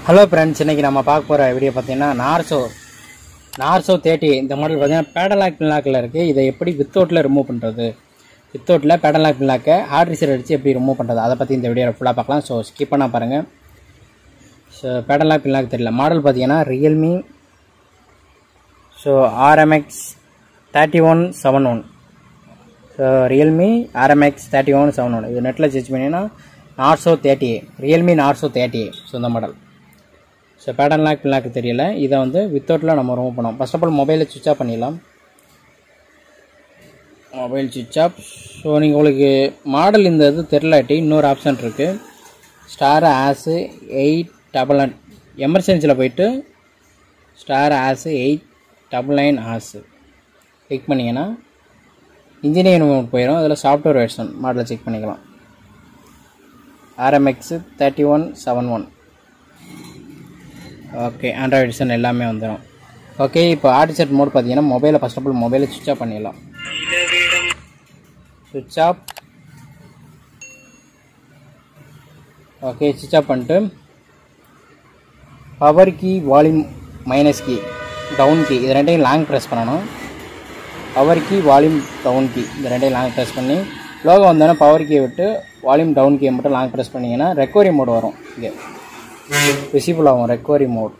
hello friends இன்னைக்கு நம்ம பார்க்க போகிற வீடியோ பார்த்தீங்கன்னா நார்சோ நார்சோ தேர்ட்டி இந்த மாடல் பார்த்தீங்கன்னா பேடலாக் பின்லாக்கில் இருக்குது இதை எப்படி வித்தவுட்டில் ரிமூவ் பண்ணுறது வித்தவுட்டில் பேடலாக் பின்லாக்கை ஹார்ட் ரீசர் அடித்து எப்படி ரிமூவ் பண்ணுறது அதை பற்றி இந்த வீடியோவில் ஃபுல்லாக பார்க்கலாம் ஸோ ஸ்கிப் பண்ணால் பாருங்கள் ஸோ பேடலாக் பின்லாக் தெரியல மாடல் பார்த்தீங்கன்னா Realme so RMX thirty one seven one so Realme RMX thirty one seven one இது நெட்டில் சர்ச் பண்ணிங்கன்னா Narzo thirty A Realme Narzo thirty A so இந்த model so pattern lock pin lock தெரியல இதை வந்து வித்தவுட்டில் நம்ம ரிமூவ் பண்ணோம் ஃபர்ஸ்ட் ஆஃப் ஆல் மொபைலை சுவிட்ச் ஆஃப் பண்ணிடலாம் மொபைல் சுவிட்ச் ஆஃப் ஸோ நீங்கள் உங்களுக்கு மாடல் இந்த இது தெரிலாட்டி இன்னொரு ஆப்ஷன் இருக்குது star hash eight double nine எமர்ஜென்சியில் போயிட்டு star hash eight double nine hash click பண்ணிங்கன்னா இன்ஜினியரிங் மோட் போயிடும் அதில் சாஃப்ட்வேர் வெர்ஷன் மாடலை செக் பண்ணிக்கலாம் RMX thirty one seven one okay Android version எல்லாமே வந்துடும் ஓகே இப்போ ஆர்டிசெட் மோட் பார்த்தீங்கன்னா மொபைலை ஃபஸ்ட் ஆஃப் ஆல் மொபைலை சுவிட்ச் ஆஃப் பண்ணிடலாம் சுவிட்ச் ஆஃப் ஓகே சுவிட்ச் ஆஃப் பண்ணிட்டு power key volume minus key down key இது ரெண்டையும் லாங் ப்ரெஸ் பண்ணணும் power key volume down key இந்த ரெண்டையும் லாங் ப்ரெஸ் பண்ணி லோகோ வந்தோடனே பவர் கீயை விட்டு வால்யூம் டவுன் கீயை மட்டும் லாங் ப்ரெஸ் பண்ணிங்கன்னா ரெக்கவரி மோட் வரும் இங்கே விசிபிள் ஆகும் ரெக்கவரி மோட்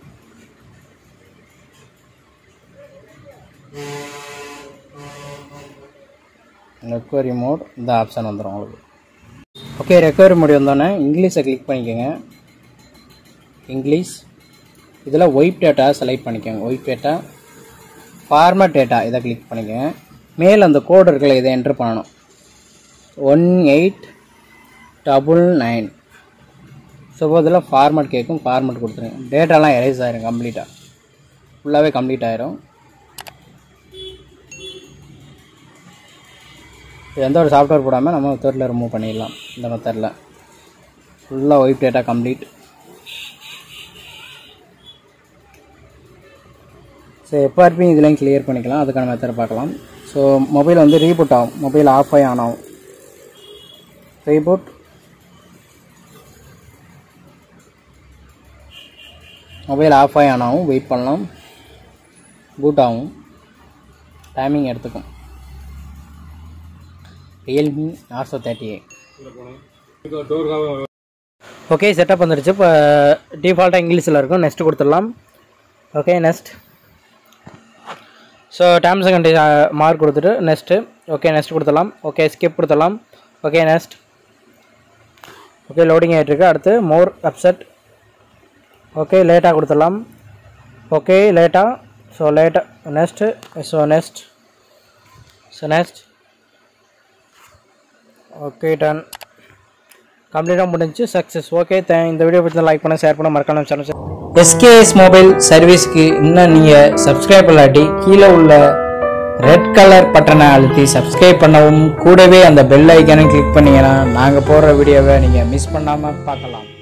ரெக்கவரி மோட் இந்த ஆப்ஷன் வந்துடும் உங்களுக்கு ஓகே ரெக்கவரி மோட் வந்தோடனே இங்கிலீஷை கிளிக் பண்ணிக்கோங்க இங்கிலீஷ் இதில் ஒயிட் டேட்டா செலக்ட் பண்ணிக்கோங்க ஒயிட் டேட்டா ஃபார்மட் டேட்டா இதை கிளிக் பண்ணிக்கோங்க மேல் அந்த கோடு இருக்குல்ல இதை என்ட்ரு பண்ணணும் one eight double nine so இதில் ஃபார்மட் கேட்கும் ஃபார்மட் கொடுத்துருங்க டேட்டாலாம் எரேஸ் ஆயிரும் கம்ப்ளீட்டாக ஃபுல்லாகவே கம்ப்ளீட் ஆயிரும் எந்த ஒரு சாஃப்ட்வேர் போடாமல் நம்ம மெத்தடில் ரிமூவ் பண்ணிடலாம் இந்த மெத்தடில் ஃபுல்லாக wipe data complete so FRP இதுலையும் கிளியர் பண்ணிக்கலாம் அதுக்கான மெத்தட் பார்க்கலாம் ஸோ மொபைல் வந்து ரீபூட் ஆகும் மொபைல் ஆஃப் ஆகி ஆன் ஆகும் ரீபூட் மொபைல் ஆஃப் ஆகி ஆன் ஆகும் வெயிட் பண்ணலாம் பூட் ஆகும் டைமிங் எடுத்துக்கும் Realme Narzo thirty eight okay setup வந்துடுச்சு இப்போ டிஃபால்ட்டாக இங்கிலீஷில் இருக்கும் நெக்ஸ்ட் கொடுத்துடலாம் okay next so terms and mark கொடுத்துட்டு நெக்ஸ்ட்டு ஓகே நெக்ஸ்ட் கொடுத்துடலாம் ஓகே ஸ்கிப் கொடுத்துடலாம் ஓகே நெக்ஸ்ட் ஓகே லோடிங் ஆகிட்டுருக்கு அடுத்து மோர் அப்செட் ஓகே லேட்டாக கொடுத்துடலாம் ஓகே லேட்டாக ஸோ லேட்டாக next so next so next okay done கம்ப்ளீட்டாக முடிஞ்சு சக்ஸஸ் ஓகே தே இந்த வீடியோ பற்றி லைக் பண்ண ஷேர் பண்ண மறக்காம சேனல் எஸ்கேஎஸ் மொபைல் சர்வீஸ்க்கு இன்னும் நீங்கள் சப்ஸ்கிரைப் பண்ணாட்டி கீழே உள்ள ரெட் கலர் பட்டனை அழுத்தி சப்ஸ்கிரைப் பண்ணவும் கூடவே அந்த பெல் ஐக்கானை கிளிக் பண்ணீங்கன்னா நாங்கள் போடுற வீடியோவை நீங்கள் மிஸ் பண்ணாமல் பார்க்கலாம்